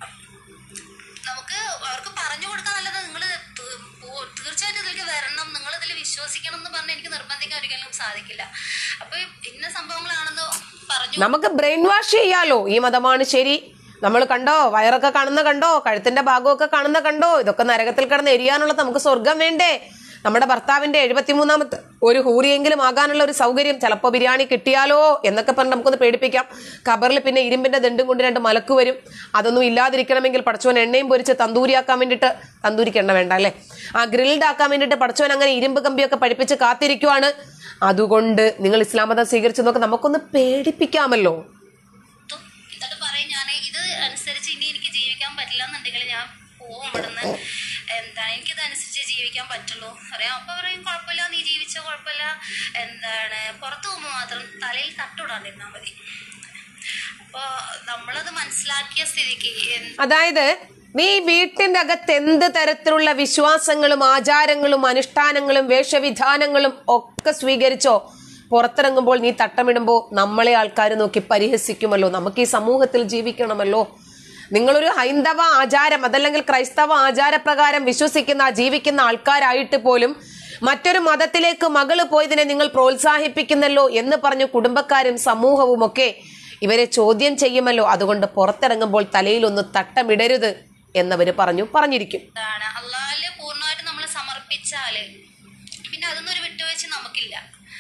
നമുക്ക് അവർക്ക് പറഞ്ഞു കൊടുക്കാൻ നല്ലത് നിങ്ങൾ തീർച്ചയായിട്ടും ഇതിലേക്ക് വരണം നിങ്ങൾ ഇതിൽ വിശ്വസിക്കണം എന്ന് പറഞ്ഞ് എനിക്ക് നിർബന്ധിക്കാൻ ഒരിക്കലും സാധിക്കില്ല അപ്പൊ ഇന്ന സംഭവങ്ങളാണെന്ന് പറഞ്ഞു നമുക്ക് ബ്രെയിൻ വാഷ് ചെയ്യാലോ ഈ മതമാണ് ശരി നമ്മൾ കണ്ടോ വയറൊക്കെ കാണുന്ന കണ്ടോ കഴുത്തിന്റെ ഭാഗമൊക്കെ കാണുന്ന കണ്ടോ ഇതൊക്കെ നരകത്തിൽ കിടന്ന് എരിയാനുള്ളത് നമുക്ക് സ്വർഗം വേണ്ടേ നമ്മുടെ ഭർത്താവിന്റെ എഴുപത്തിമൂന്നാമത്തെ ഒരു ഹൂറിയെങ്കിലും ആകാനുള്ള ഒരു സൗകര്യം ചിലപ്പോൾ ബിരിയാണി കിട്ടിയാലോ എന്നൊക്കെ പറഞ്ഞ് നമുക്കൊന്ന് പേടിപ്പിക്കാം ഖബറിൽ പിന്നെ ഇരുമ്പിന്റെ ദണ്ടും കൊണ്ട് രണ്ട് മലക്ക് വരും അതൊന്നും ഇല്ലാതിരിക്കണമെങ്കിൽ പടച്ചോൻ എണ്ണയും പൊരിച്ച് തന്തൂരിയാക്കാൻ വേണ്ടിയിട്ട് തന്തൂരിക്ക് എണ്ണ വേണ്ട അല്ലേ ആ ഗ്രിൽഡ് ആക്കാൻ വേണ്ടിയിട്ട് പടച്ചോൻ അങ്ങനെ ഇരുമ്പ് കമ്പിയൊക്കെ പഠിപ്പിച്ച് കാത്തിരിക്കുവാണ് അതുകൊണ്ട് നിങ്ങൾ ഇസ്ലാം മതം സ്വീകരിച്ചു നോക്ക് നമുക്കൊന്ന് പേടിപ്പിക്കാമല്ലോ തു- എന്നിട്ട് പറയും ഞാൻ ഇത് അനുസരിച്ച് ഇനി എനിക്ക് ജീവിക്കാൻ പറ്റില്ല എന്നുണ്ടെങ്കിൽ ഞാൻ പോവും ഇവിടുന്ന് എന്താണ് എനിക്കിത് അനുസരിച്ച് ജീവിക്കാൻ പറ്റുള്ളൂ പറയാം അപ്പൊ പറയും കുഴപ്പമില്ല നീ ജീവിച്ച കുഴപ്പമില്ല എന്താണ് പുറത്തു പോകുമ്പോൾ മാത്രം തലയിൽ തട്ടുവിടാണ്ടിരുന്നാൽ മതി അപ്പോൾ നമ്മളത് മനസ്സിലാക്കിയ സ്ഥിതിക്ക് എന്ത് അതായത് നീ വീട്ടിന്റെ അകത്ത് എന്ത് തരത്തിലുള്ള വിശ്വാസങ്ങളും ആചാരങ്ങളും അനുഷ്ഠാനങ്ങളും വേഷവിധാനങ്ങളും ഒക്കെ സ്വീകരിച്ചോ പുറത്തിറങ്ങുമ്പോൾ നീ തട്ടമിടുമ്പോൾ നമ്മളെ ആൾക്കാർ നോക്കി പരിഹസിക്കുമല്ലോ നമുക്ക് ഈ സമൂഹത്തിൽ ജീവിക്കണമല്ലോ നിങ്ങളൊരു ഹൈന്ദവ ആചാരം അതല്ലെങ്കിൽ ക്രൈസ്തവ ആചാരപ്രകാരം വിശ്വസിക്കുന്ന ജീവിക്കുന്ന ആൾക്കാരായിട്ട് പോലും മറ്റൊരു മതത്തിലേക്ക് മകള് പോയതിനെ നിങ്ങൾ പ്രോത്സാഹിപ്പിക്കുന്നല്ലോ എന്ന് പറഞ്ഞു കുടുംബക്കാരും സമൂഹവും ഒക്കെ ഇവരെ ചോദ്യം ചെയ്യുമല്ലോ അതുകൊണ്ട് പുറത്തിറങ്ങുമ്പോൾ തലയിലൊന്ന് തട്ടമിടരുത് എന്നവര് പറഞ്ഞു പറഞ്ഞിരിക്കും എന്താണ് അള്ളാഹില് പൂർണ്ണമായിട്ട് നമ്മൾ സമർപ്പിച്ചാല് പിന്നെ അതൊന്നും ഒരു വിട്ടുവീഴ്ച നമുക്കില്ല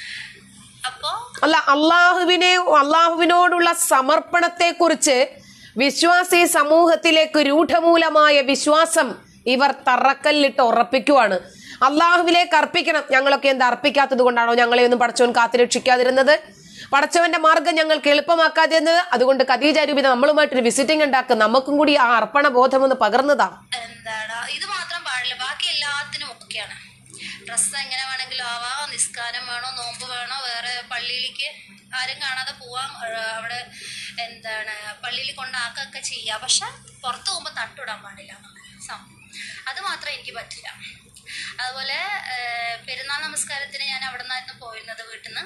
അപ്പോ അല്ല അള്ളാഹുവിനെ അള്ളാഹുവിനോടുള്ള സമർപ്പണത്തെക്കുറിച്ച് വിശ്വാസി സമൂഹത്തിലേക്ക് രൂഢമൂലമായ വിശ്വാസം ഇവർ തറക്കല്ലിട്ട് ഉറപ്പിക്കുവാണ് അള്ളാഹുവിലേക്ക് അർപ്പിക്കണം ഞങ്ങളൊക്കെ എന്താ അർപ്പിക്കാത്തത് കൊണ്ടാണോ ഞങ്ങളെ ഒന്നും പടച്ചവൻ കാത്തുരക്ഷിക്കാതിരുന്നത് പടച്ചവന്റെ മാർഗം ഞങ്ങൾക്ക് എളുപ്പമാക്കാതിരുന്നത് അതുകൊണ്ട് ഖദീജ രൂപിത നമ്മളുമായിട്ടൊരു വിസിറ്റിംഗ് ഉണ്ടാക്കുക നമുക്കും കൂടി ആ അർപ്പണ ബോധം ഒന്ന് പകർന്നതാ എന്താണ് ഇത് മാത്രം പാടില്ല ബാക്കി എല്ലാത്തിനും ഒക്കെയാണ് ഡ്രസ്സ് എങ്ങനെ വേണമെങ്കിലും ആവാം നിസ്കാരം വേണോ നോമ്പ് വേണോ വേറെ പള്ളിയിലേക്ക് ആരും കാണാതെ പോവാം ഏഹ് അവിടെ എന്താണ് പള്ളിയിൽ കൊണ്ടാക്കൊക്കെ ചെയ്യാം പക്ഷെ പുറത്ത് പോകുമ്പോൾ തട്ടിടാൻ പാടില്ല എന്നുള്ള സം അത് മാത്രം എനിക്ക് പറ്റില്ല അതുപോലെ ഏഹ് പെരുന്നാൾ നമസ്കാരത്തിന് ഞാൻ അവിടെ നിന്നായിരുന്നു പോയിരുന്നത് വീട്ടിൽ നിന്ന്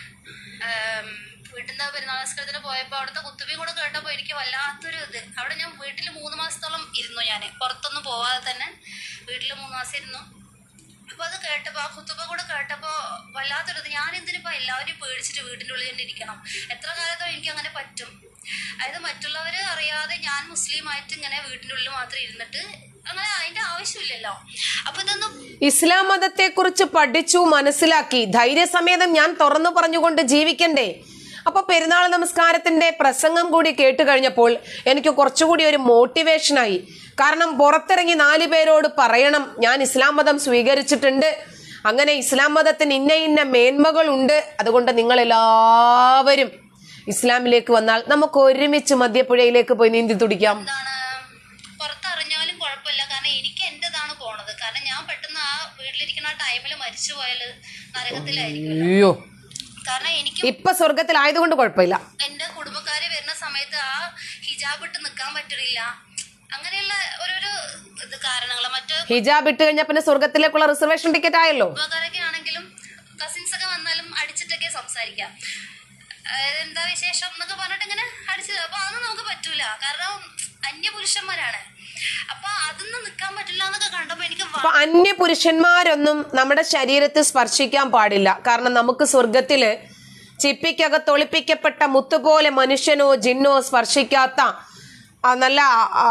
വീട്ടിൽ നിന്ന് പെരുന്നാൾ നമസ്കാരത്തിന് പോയപ്പോൾ അവിടുത്തെ കുത്തുബി കൂടെ കേട്ടപ്പോൾ എനിക്ക് വല്ലാത്തൊരു ഇത് അവിടെ ഞാൻ വീട്ടിൽ മൂന്ന് മാസത്തോളം ഇരുന്നു ഞാൻ പുറത്തൊന്നും പോവാതെ തന്നെ വീട്ടിൽ മൂന്ന് മാസം ഇരുന്നു അപ്പൊ അത് കേട്ടപ്പോ ആ കുത്തുബ കൂടെ കേട്ടപ്പോ വല്ലാത്തൊരു ഇത് ഞാൻ എന്തിനിപ്പോ എല്ലാവരും പേടിച്ചിട്ട് വീട്ടിൻ്റെ ഉള്ളിൽ തന്നെ ഇരിക്കണം എത്ര കാലത്തോ എനിക്ക് അങ്ങനെ പറ്റും അതായത് മറ്റുള്ളവര് അറിയാതെ ഞാൻ മുസ്ലിം ആയിട്ട് ഇങ്ങനെ വീട്ടിൻ്റെ ഉള്ളിൽ മാത്രം ഇരുന്നിട്ട് അങ്ങനെ അതിന്റെ ആവശ്യമില്ലല്ലോ അപ്പൊ ഇതൊന്നും ഇസ്ലാം മതത്തെക്കുറിച്ച് പഠിച്ചു മനസ്സിലാക്കി ധൈര്യസമേതം ഞാൻ തുറന്നു പറഞ്ഞുകൊണ്ട് ജീവിക്കണ്ടേ അപ്പൊ പെരുന്നാൾ നമസ്കാരത്തിന്റെ പ്രസംഗം കൂടി കേട്ട് കഴിഞ്ഞപ്പോൾ എനിക്ക് കുറച്ചുകൂടി ഒരു മോട്ടിവേഷനായി കാരണം പുറത്തിറങ്ങി നാല് പേരോട് പറയണം ഞാൻ ഇസ്ലാം മതം സ്വീകരിച്ചിട്ടുണ്ട് അങ്ങനെ ഇസ്ലാം മതത്തിന് ഇന്ന ഇന്ന മേന്മകളുണ്ട് അതുകൊണ്ട് നിങ്ങൾ എല്ലാവരും ഇസ്ലാമിലേക്ക് വന്നാൽ നമുക്ക് ഒരുമിച്ച് മധ്യപ്പുഴയിലേക്ക് പോയി നീന്തി തുടിക്കാം എന്താണ് പുറത്തറിഞ്ഞാലും കുഴപ്പമില്ല കാരണം എനിക്ക് എന്റേതാണ് പോണത് കാരണം ഞാൻ പെട്ടെന്ന് ആ വീട്ടിലിരിക്കുന്ന ആ ടൈമിൽ മരിച്ചു പോയാൽ നരകത്തിലായിരിക്കും അയ്യോ കാരണം എനിക്ക് ഇപ്പൊ സ്വർഗത്തിലായതുകൊണ്ട് കുഴപ്പമില്ല എന്റെ കുടുംബക്കാര് വരുന്ന സമയത്ത് ആ ഹിജാബ് ഇട്ട് നിൽക്കാൻ പറ്റില്ല അങ്ങനെയുള്ള ഓരോരോ ഇത് കാരണങ്ങൾ മറ്റു ഹിജാബ് ഇട്ട് കഴിഞ്ഞാൽ പിന്നെ സ്വർഗത്തിലേക്കുള്ള റിസർവേഷൻ ടിക്കറ്റ് ആയല്ലോ കുടുംബക്കാരൊക്കെ ആണെങ്കിലും കസിൻസ് ഒക്കെ വന്നാലും അടിച്ചിട്ടൊക്കെ സംസാരിക്കാം അതായത് എന്താ വിശേഷം എന്നൊക്കെ പറഞ്ഞിട്ട് ഇങ്ങനെ അടിച്ച് അപ്പൊ അതൊന്നും നമുക്ക് പറ്റൂല കാരണം അന്യപുരുഷന്മാരാണ് അപ്പൊ അതൊന്നും നിൽക്കാൻ പറ്റില്ല എന്നൊക്കെ കണ്ടപ്പോ എനിക്ക് വ- അപ്പൊ അന്യ പുരുഷന്മാരൊന്നും നമ്മുടെ ശരീരത്തിൽ സ്പർശിക്കാൻ പാടില്ല കാരണം നമുക്ക് സ്വർഗത്തില് ചിപ്പിക്കകത്ത് ഒളിപ്പിക്കപ്പെട്ട മുത്തുപോലെ മനുഷ്യനോ ജിന്നോ സ്പർശിക്കാത്ത ആ നല്ല ആ,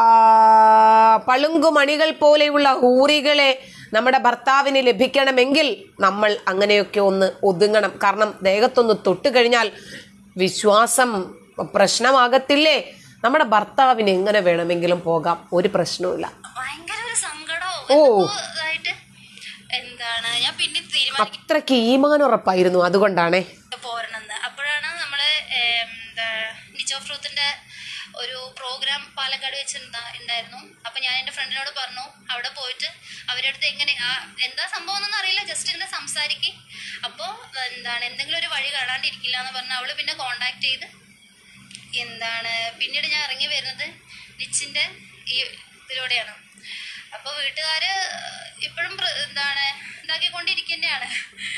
പളുങ്കുമണികൾ പോലെയുള്ള ഹൂറികളെ നമ്മുടെ ഭർത്താവിന് ലഭിക്കണമെങ്കിൽ നമ്മൾ അങ്ങനെയൊക്കെ ഒന്ന് ഒതുങ്ങണം കാരണം ദേഹത്തൊന്ന് തൊട്ട് കഴിഞ്ഞാൽ വിശ്വാസം പ്രശ്നമാകത്തില്ലേ നമ്മുടെ ഭർത്താവിന് എങ്ങനെ വേണമെങ്കിലും പോകാം ഒരു പ്രശ്നവുമില്ല ഭയങ്കര ഒരു സങ്കടവും ഓ. എന്തോ ഇതായിട്ട് എന്താണ് ഞാൻ പിന്നെ തീരുമാനിക്കും അത്രയ്ക്ക് ഈമാനുറപ്പായിരുന്നു അതുകൊണ്ടാണേ പോരണമെന്ന് അപ്പോഴാണ് നമ്മള് ഏം, എന്താ നിജോ ഫ്രൂത്തിന്റെ ഒരു പ്രോഗ്രാം പാലക്കാട് വെച്ച് ഉണ്ടാ- ഉണ്ടായിരുന്നു അപ്പൊ ഞാൻ എന്റെ ഫ്രണ്ടിനോട് പറഞ്ഞു അവിടെ പോയിട്ട് അവരുടെ അടുത്ത് എങ്ങനെ ആ എന്താ സംഭവം എന്നൊന്നും അറിയില്ല ജസ്റ്റ് ഇങ്ങനെ സംസാരിക്കും അപ്പോൾ എന്താണ് എന്തെങ്കിലും ഒരു വഴി കാണാണ്ടിരിക്കില്ല എന്ന് പറഞ്ഞ് അവള് പിന്നെ കോണ്ടാക്ട് ചെയ്ത് എന്താണ് പിന്നീട് ഞാൻ ഇറങ്ങി വരുന്നത് നിച്ചിന്റെ ഈ ഇതിലൂടെയാണ് അപ്പോൾ വീട്ടുകാര് ഇപ്പോഴും എന്താണ് ഇതാക്കിക്കൊണ്ടിരിക്കുന്നതാണ്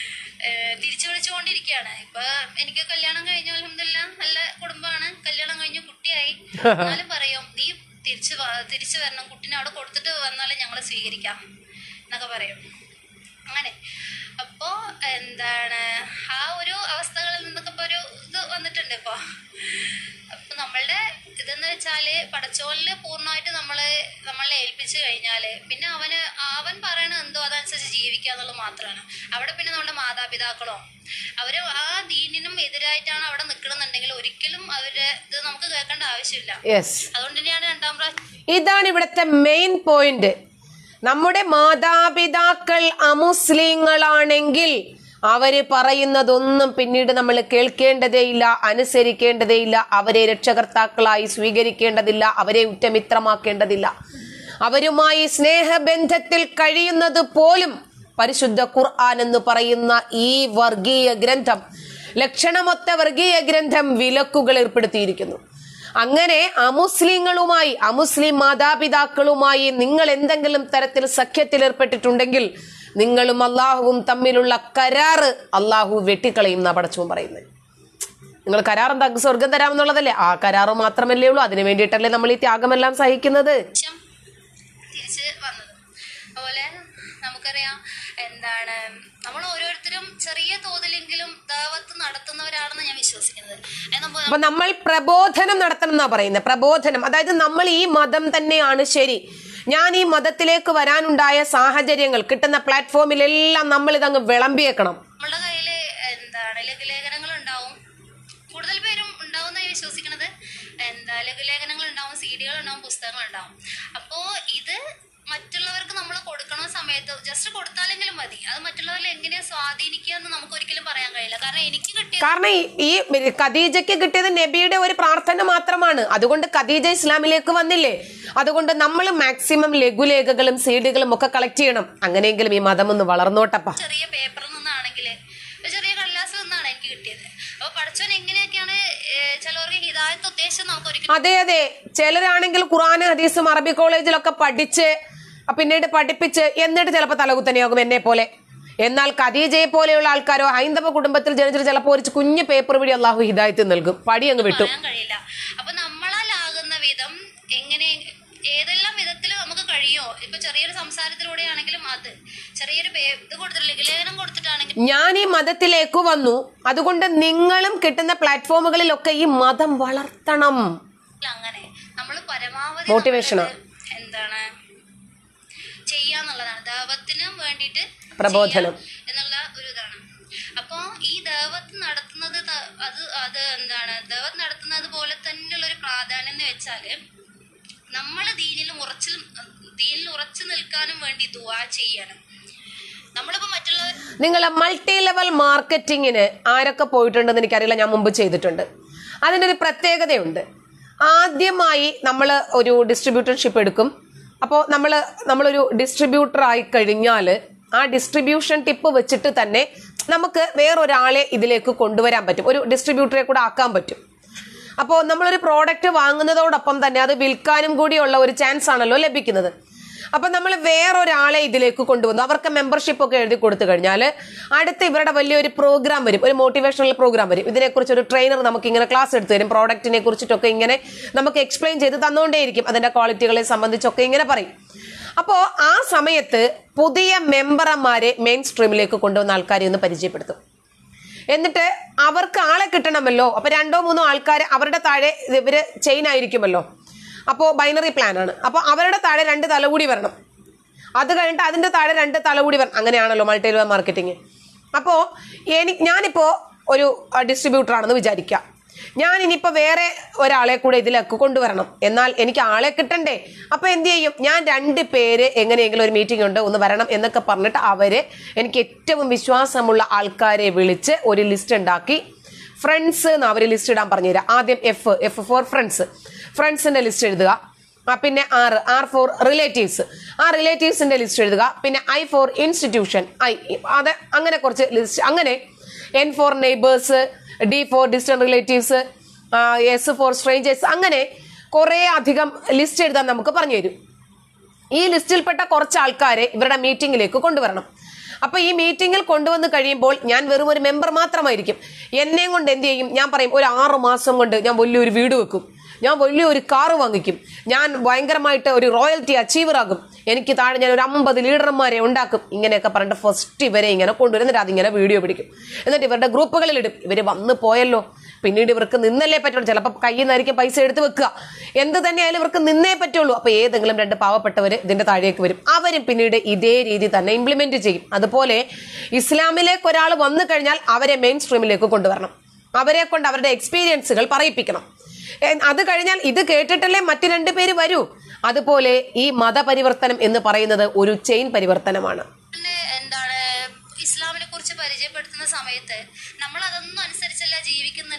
ഏഹ് തിരിച്ചു വിളിച്ചുകൊണ്ടിരിക്കുകയാണ് ഇപ്പൊ എനിക്ക് കല്യാണം കഴിഞ്ഞു അലഹമില്ല നല്ല കുടുംബമാണ് കല്യാണം കഴിഞ്ഞു കുട്ടിയായി എന്നാലും പറയും നീ തിരിച്ചു വാ- തിരിച്ചു വരണം കുട്ടീനെ അവിടെ കൊടുത്തിട്ട് വന്നാലേ ഞങ്ങൾ സ്വീകരിക്കാം എന്നൊക്കെ പറയും അങ്ങനെ അപ്പോ എന്താണ് ആ ഒരു അവസ്ഥകളിൽ നിന്നൊക്കെ ഇപ്പൊ ഒരു ഇത് വന്നിട്ടുണ്ട് ഇപ്പൊ അപ്പൊ നമ്മളുടെ ഇതെന്ന് വെച്ചാല് പടച്ചോലില് പൂർണ്ണമായിട്ട് നമ്മളെ നമ്മളെ ഏൽപ്പിച്ചു കഴിഞ്ഞാല് പിന്നെ അവന് അവൻ പറയണ എന്തോ അതനുസരിച്ച് ജീവിക്കുക എന്നുള്ളത് മാത്രമാണ് അവിടെ പിന്നെ നമ്മുടെ മാതാപിതാക്കളോ അവര് ആ ദീനിനും എതിരായിട്ടാണ് അവിടെ നിൽക്കണമെന്നുണ്ടെങ്കിൽ ഒരിക്കലും അവര് ഇത് നമുക്ക് കേൾക്കേണ്ട ആവശ്യമില്ല യെസ് അതുകൊണ്ട് തന്നെയാണ് രണ്ടാം പ്രാവശ്യം ഇതാണ് ഇവിടുത്തെ മെയിൻ പോയിന്റ് നമ്മുടെ മാതാപിതാക്കൾ അമുസ്ലിങ്ങളാണെങ്കിൽ അവര് പറയുന്നതൊന്നും പിന്നീട് നമ്മൾ കേൾക്കേണ്ടതേയില്ല അനുസരിക്കേണ്ടതേയില്ല അവരെ രക്ഷകർത്താക്കളായി സ്വീകരിക്കേണ്ടതില്ല അവരെ ഉറ്റമിത്രമാക്കേണ്ടതില്ല അവരുമായി സ്നേഹബന്ധത്തിൽ കഴിയുന്നത് പോലും പരിശുദ്ധ ഖുർആൻ എന്ന് പറയുന്ന ഈ വർഗീയ ഗ്രന്ഥം ലക്ഷണമൊത്ത വർഗീയ ഗ്രന്ഥം വിലക്കുകൾ ഏർപ്പെടുത്തിയിരിക്കുന്നു അങ്ങനെ അമുസ്ലിങ്ങളുമായി അമുസ്ലിം മാതാപിതാക്കളുമായി നിങ്ങൾ എന്തെങ്കിലും തരത്തിൽ സഖ്യത്തിൽ ഏർപ്പെട്ടിട്ടുണ്ടെങ്കിൽ നിങ്ങളും അള്ളാഹുവും തമ്മിലുള്ള കരാറ് അള്ളാഹു വെട്ടിക്കളയും എന്നാ പടച്ചവും പറയുന്നത് നിങ്ങൾ കരാർ എന്താ സ്വർഗം തരാമെന്നുള്ളതല്ലേ ആ കരാറ് മാത്രമല്ലേ ഉള്ളൂ അതിനു വേണ്ടിയിട്ടല്ലേ നമ്മൾ ഈ ത്യാഗമെല്ലാം സഹിക്കുന്നത് പ്രാവശ്യം തിരിച്ച് വന്നത് അതുപോലെ നമുക്കറിയാം എന്താണ് നമ്മൾ ഓരോരുത്തരും ചെറിയ തോതിലെങ്കിലും ദാവത്ത് നടത്തുന്നവരാണെന്ന് ഞാൻ വിശ്വസിക്കുന്നത് അത് നമ്മ- അപ്പൊ നമ്മൾ പ്രബോധനം നടത്തണം എന്നാ പറയുന്നത് പ്രബോധനം അതായത് നമ്മൾ ഈ മതം തന്നെയാണ് ശരി ഞാൻ ഈ മതത്തിലേക്ക് വരാനുണ്ടായ സാഹചര്യങ്ങൾ കിട്ടുന്ന പ്ലാറ്റ്ഫോമിലെല്ലാം നമ്മൾ ഇതങ്ങ് വിളമ്പിയേക്കണം നമ്മളുടെ കയ്യില് എന്താണ് ലഘുലേഖനങ്ങൾ ഉണ്ടാവും കൂടുതൽ പേരും ഉണ്ടാവും ഞാൻ വിശ്വസിക്കുന്നത് എന്താ ലഘുലേഖനങ്ങൾ ഉണ്ടാവും സി ഡികൾ ഉണ്ടാവും പുസ്തകങ്ങൾ ഉണ്ടാവും അപ്പോ ഇത് മറ്റുള്ളവർക്ക് നമ്മൾ കൊടുക്കണ സമയത്ത് ജസ്റ്റ് കൊടുത്താലെങ്കിലും മതി അത് മറ്റുള്ളവരിൽ എങ്ങനെയാ സ്വാധീനിക്കുക എന്ന് നമുക്ക് ഒരിക്കലും പറയാൻ കഴിയില്ല കാരണം എനിക്ക് കിട്ടിയ കാരണം ഈ ഈ ഖദീജയ്ക്ക് കിട്ടിയത് നബിയുടെ ഒരു പ്രാർത്ഥന മാത്രമാണ് അതുകൊണ്ട് ഖദീജ ഇസ്ലാമിലേക്ക് വന്നില്ലേ അതുകൊണ്ട് നമ്മൾ മാക്സിമം ലഘുലേഖകളും സീഡുകളും ഒക്കെ കളക്ട് ചെയ്യണം അങ്ങനെയെങ്കിലും ഈ മതം ഒന്ന് വളർന്നോട്ടപ്പ ചെറിയ പേപ്പറിൽ നിന്നാണെങ്കിൽ ഒരു ചെറിയ കടലാസിൽ നിന്നാണ് എനിക്ക് കിട്ടിയത് അപ്പൊ പഠിച്ചവൻ എങ്ങനെയൊക്കെയാണ് ഏഹ്, ചിലവർക്ക് ഹിതായത്ത് ഉദ്ദേശം നമുക്ക് ഒരിക്കലും അതെ അതെ ചിലരാണെങ്കിൽ ഖുറാൻ ഹദീസും അറബി കോളേജിലൊക്കെ പഠിച്ച് അ, പിന്നീട് പഠിപ്പിച്ച് എന്നിട്ട് ചിലപ്പോൾ തലകുത്തനെയാകും എന്നെ പോലെ എന്നാൽ ഖദീജയെ പോലെയുള്ള ആൾക്കാരോ ഹൈന്ദവ കുടുംബത്തിൽ ജനിച്ചിട്ട് ചിലപ്പോൾ ഒരു കുഞ്ഞു പേപ്പർ വഴി അള്ളാഹു ഹിദായത്ത് നൽകും പടി അങ്ങ് വിട്ടു പറയാൻ കഴിയില്ല അപ്പൊ നമ്മളാലാകുന്ന വിധം എങ്ങനെ ഏതെല്ലാം വിധത്തിൽ നമുക്ക് കഴിയോ ഇപ്പൊ ചെറിയൊരു സംസാരത്തിലൂടെ ആണെങ്കിലും അത് ചെറിയൊരു പേ- ഇത് കൊടുത്തിട്ടില്ല ലേഖനം കൊടുത്തിട്ടാണെങ്കിലും ഞാൻ ഈ മതത്തിലേക്ക് വന്നു അതുകൊണ്ട് നിങ്ങളും കിട്ടുന്ന പ്ലാറ്റ്ഫോമുകളിലൊക്കെ ഈ മതം വളർത്തണം അങ്ങനെ നമ്മൾ പരമാവധി Motivation ആ. നമ്മളത് എന്താണ് ചെയ്യാന്നുള്ളതാണ് ദൈവത്തിന് വേണ്ടിയിട്ട് പ്രബോധനം. ചെയ്യാം എന്നുള്ള ഒരു ഇതാണ് അപ്പോ ഈ ദൈവത്ത് നടത്തുന്നത് ത- അത് അത് എന്താണ് ദൈവത്ത് നടത്തുന്നത് പോലെ തന്നെയുള്ള ഒരു പ്രാധാന്യം എന്ന് വെച്ചാല് നമ്മൾ ദീനിൽ ഉറച്ചു ദീനിൽ ഉറച്ചു നിൽക്കാനും വേണ്ടി ദുവാ ചെയ്യണം നമ്മളിപ്പോ മറ്റുള്ളവർ നിങ്ങൾ മൾട്ടി ലെവൽ മാർക്കറ്റിങ്ങിന് ആരൊക്കെ പോയിട്ടുണ്ടെന്ന് എനിക്കറിയില്ല ഞാൻ മുമ്പ് ചെയ്തിട്ടുണ്ട് അതിനൊരു പ്രത്യേകതയുണ്ട് ആദ്യമായി നമ്മൾ ഒരു ഡിസ്ട്രിബ്യൂട്ടർഷിപ്പ് എടുക്കും അപ്പോൾ നമ്മൾ നമ്മളൊരു ഡിസ്ട്രിബ്യൂട്ടർ ആയി കഴിഞ്ഞാൽ ആ ഡിസ്ട്രിബ്യൂഷൻ ടിപ്പ് വെച്ചിട്ട് തന്നെ നമുക്ക് വേറൊരാളെ ഇതിലേക്ക് കൊണ്ടുവരാൻ പറ്റും ഒരു ഡിസ്ട്രിബ്യൂട്ടറെ കൂടെ ആക്കാൻ പറ്റും അപ്പോൾ നമ്മളൊരു പ്രോഡക്റ്റ് വാങ്ങുന്നതോടൊപ്പം തന്നെ അത് വിൽക്കാനും കൂടിയുള്ള ഒരു ചാൻസ് ആണല്ലോ ലഭിക്കുന്നത് അപ്പൊ നമ്മൾ വേറൊരാളെ ഇതിലേക്ക് കൊണ്ടുവന്നു അവർക്ക് മെമ്പർഷിപ്പ് ഒക്കെ എഴുതി കൊടുത്തു കഴിഞ്ഞാൽ അടുത്ത് ഇവരുടെ വലിയൊരു പ്രോഗ്രാം വരും ഒരു മോട്ടിവേഷണൽ പ്രോഗ്രാം വരും ഇതിനെക്കുറിച്ച് ഒരു ട്രെയിനർ നമുക്ക് ഇങ്ങനെ ക്ലാസ് എടുത്തു തരും പ്രോഡക്റ്റിനെ കുറിച്ചിട്ടൊക്കെ ഇങ്ങനെ നമുക്ക് എക്സ്പ്ലെയിൻ ചെയ്ത് തന്നുകൊണ്ടേയിരിക്കും അതിന്റെ ക്വാളിറ്റികളെ സംബന്ധിച്ചൊക്കെ ഇങ്ങനെ പറയും അപ്പോൾ ആ സമയത്ത് പുതിയ മെമ്പർമാരെ മെയിൻ സ്ട്രീമിലേക്ക് കൊണ്ടുവന്ന ആൾക്കാരെ ഒന്ന് പരിചയപ്പെടുത്തും എന്നിട്ട് അവർക്ക് ആളെ കിട്ടണമല്ലോ അപ്പൊ രണ്ടോ മൂന്നോ ആൾക്കാർ അവരുടെ താഴെ ഇവര് ചെയിൻ ആയിരിക്കുമല്ലോ അപ്പോൾ ബൈനറി പ്ലാൻ ആണ് അപ്പോൾ അവരുടെ താഴെ രണ്ട് തലകൂടി വരണം അത് കഴിഞ്ഞിട്ട് അതിന്റെ താഴെ രണ്ട് തലകൂടി വരണം അങ്ങനെയാണല്ലോ മൾട്ടി ലെവൽ മാർക്കറ്റിംഗ് അപ്പോൾ എനിക്ക് ഞാനിപ്പോൾ ഒരു ഡിസ്ട്രിബ്യൂട്ടർ ആണെന്ന് വിചാരിക്കാം ഞാൻ ഇനിയിപ്പോൾ വേറെ ഒരാളെ കൂടെ ഇതിലേക്ക് കൊണ്ടുവരണം എന്നാൽ എനിക്ക് ആളെ കിട്ടണ്ടേ അപ്പൊ എന്ത് ചെയ്യും ഞാൻ രണ്ട് പേര് എങ്ങനെയെങ്കിലും ഒരു മീറ്റിംഗ് ഉണ്ട് ഒന്ന് വരണം എന്നൊക്കെ പറഞ്ഞിട്ട് അവര് എനിക്ക് ഏറ്റവും വിശ്വാസമുള്ള ആൾക്കാരെ വിളിച്ച് ഒരു ലിസ്റ്റ് ഉണ്ടാക്കി ഫ്രണ്ട്സ് എന്ന് അവർ ലിസ്റ്റ് ഇടാൻ പറഞ്ഞുതരാം ആദ്യം എഫ് എഫ് ഫോർ ഫ്രണ്ട്സ് ഫ്രണ്ട്സിന്റെ ലിസ്റ്റ് എഴുതുക ആ, പിന്നെ ആർ ആർ ഫോർ റിലേറ്റീവ്സ് ആ റിലേറ്റീവ്സിന്റെ ലിസ്റ്റ് എഴുതുക പിന്നെ ഐ ഫോർ ഇൻസ്റ്റിറ്റ്യൂഷൻ ഐ അത് അങ്ങനെ കുറച്ച് ലിസ്റ്റ് അങ്ങനെ N for neighbours D for distant relatives S for strangers അങ്ങനെ കുറേ അധികം ലിസ്റ്റ് എഴുതാൻ നമുക്ക് പറഞ്ഞു തരും ഈ ലിസ്റ്റിൽപ്പെട്ട കുറച്ച് ആൾക്കാരെ ഇവരുടെ മീറ്റിംഗിലേക്ക് കൊണ്ടുവരണം അപ്പൊ ഈ മീറ്റിംഗിൽ കൊണ്ടുവന്ന് കഴിയുമ്പോൾ ഞാൻ വെറും ഒരു മെമ്പർ മാത്രമായിരിക്കും എന്നെയും കൊണ്ട് എന്ത് ചെയ്യും ഞാൻ പറയും ഒരു ആറ് മാസം കൊണ്ട് ഞാൻ വലിയൊരു വീട് വെക്കും ഞാൻ വലിയൊരു കാറ് വാങ്ങിക്കും ഞാൻ ഭയങ്കരമായിട്ട് ഒരു റോയൽറ്റി അച്ചീവർ ആകും എനിക്ക് താഴെ ഞാൻ ഒരു അമ്പത് ലീഡർമാരെ ഉണ്ടാക്കും ഇങ്ങനെയൊക്കെ പറഞ്ഞിട്ട് ഫസ്റ്റ് ഇവരെ ഇങ്ങനെ കൊണ്ടുവരും എന്നിട്ട് അതിങ്ങനെ വീഡിയോ പിടിക്കും എന്നിട്ട് ഇവരുടെ ഗ്രൂപ്പുകളിൽ ഇടും ഇവര് വന്ന് പോയല്ലോ പിന്നീട് ഇവർക്ക് നിന്നല്ലേ പറ്റുള്ളൂ ചിലപ്പോൾ കയ്യിൽ നിന്നായിരിക്കും പൈസ എടുത്ത് വെക്കുക എന്ത് തന്നെയായാലും ഇവർക്ക് നിന്നേ പറ്റുള്ളൂ അപ്പൊ ഏതെങ്കിലും രണ്ട് പാവപ്പെട്ടവർ ഇതിന്റെ താഴേക്ക് വരും അവരും പിന്നീട് ഇതേ രീതി തന്നെ ഇംപ്ലിമെന്റ് ചെയ്യും അതുപോലെ ഇസ്ലാമിലേക്ക് ഒരാൾ വന്നു കഴിഞ്ഞാൽ അവരെ മെയിൻ സ്ട്രീമിലേക്ക് കൊണ്ടുവരണം അവരെ കൊണ്ട് അവരുടെ എക്സ്പീരിയൻസുകൾ പറയിപ്പിക്കണം എ- അത് കഴിഞ്ഞാൽ ഇത് കേട്ടിട്ടല്ലേ മറ്റു രണ്ട് പേര് വരൂ അതുപോലെ ഈ മതപരിവർത്തനം എന്ന് പറയുന്നത് ഒരു ചെയിൻ പരിവർത്തനമാണ് പിന്നെ എന്താണ് ഇസ്ലാമിനെ കുറിച്ച് പരിചയപ്പെടുത്തുന്ന സമയത്ത് നമ്മൾ അതൊന്നും അനുസരിച്ചല്ല ജീവിക്കുന്ന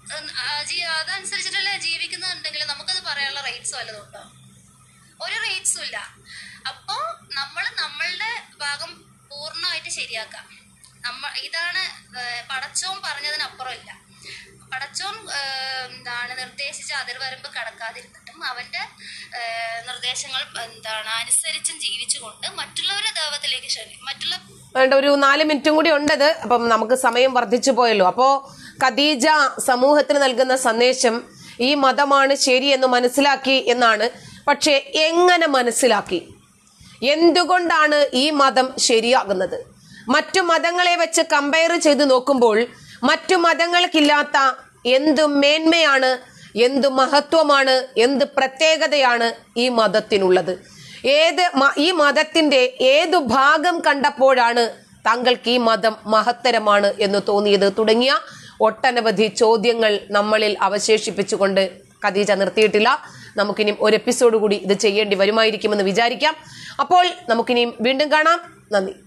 അതനുസരിച്ചിട്ടല്ല ജീവിക്കുന്നുണ്ടെങ്കിൽ നമുക്കത് പറയാനുള്ള റൈറ്റ്സ് വല്ലതും ഉണ്ടോ ഒരു റൈറ്റ്സും ഇല്ല അപ്പോ നമ്മൾ നമ്മളുടെ ഭാഗം പൂർണ്ണമായിട്ട് ശരിയാക്കാം നമ്മ ഇതാണ് ഏഹ്, പടച്ചോൻ പറഞ്ഞതിനപ്പുറം ഇല്ല പടച്ചോൻ ഏഹ്, എന്താണ് നിർദ്ദേശിച്ച അതിർവരമ്പ് കടക്കാതിരുന്നിട്ടും അവന്റെ ഏഹ്, നിർദ്ദേശങ്ങൾ എന്താണ് അനുസരിച്ചും ജീവിച്ചുകൊണ്ട് മറ്റുള്ളവരെ ദൈവത്തിലേക്ക് ക്ഷണി മറ്റുള്ള വേണ്ട ഒരു നാല് മിനിറ്റും കൂടി ഉണ്ടത് അപ്പം നമുക്ക് സമയം വർദ്ധിച്ചു പോയല്ലോ അപ്പോ ഖദീജ സമൂഹത്തിന് നൽകുന്ന സന്ദേശം ഈ മതമാണ് ശരി എന്ന് മനസ്സിലാക്കി എന്നാണ് പക്ഷേ എങ്ങനെ മനസ്സിലാക്കി എന്തുകൊണ്ടാണ് ഈ മതം ശരിയാകുന്നത് മറ്റു മതങ്ങളെ വെച്ച് കമ്പയർ ചെയ്ത് നോക്കുമ്പോൾ മറ്റു മതങ്ങൾക്കില്ലാത്ത എന്ത് മേന്മയാണ് എന്ത് മഹത്വമാണ് എന്ത് പ്രത്യേകതയാണ് ഈ മതത്തിനുള്ളത് ഏത് മ- ഈ മതത്തിന്റെ ഏതു ഭാഗം കണ്ടപ്പോഴാണ് താങ്കൾക്ക് ഈ മതം മഹത്തരമാണ് എന്ന് തോന്നിയത് തുടങ്ങിയ ഒട്ടനവധി ചോദ്യങ്ങൾ നമ്മളിൽ അവശേഷിപ്പിച്ചുകൊണ്ട് ഖദീജ നിർത്തിയിട്ടില്ല നമുക്കിനിയും ഒരു എപ്പിസോഡ് കൂടി ഇത് ചെയ്യേണ്ടി വരുമായിരിക്കുമെന്ന് വിചാരിക്കാം അപ്പോൾ നമുക്കിനിയും വീണ്ടും കാണാം നന്ദി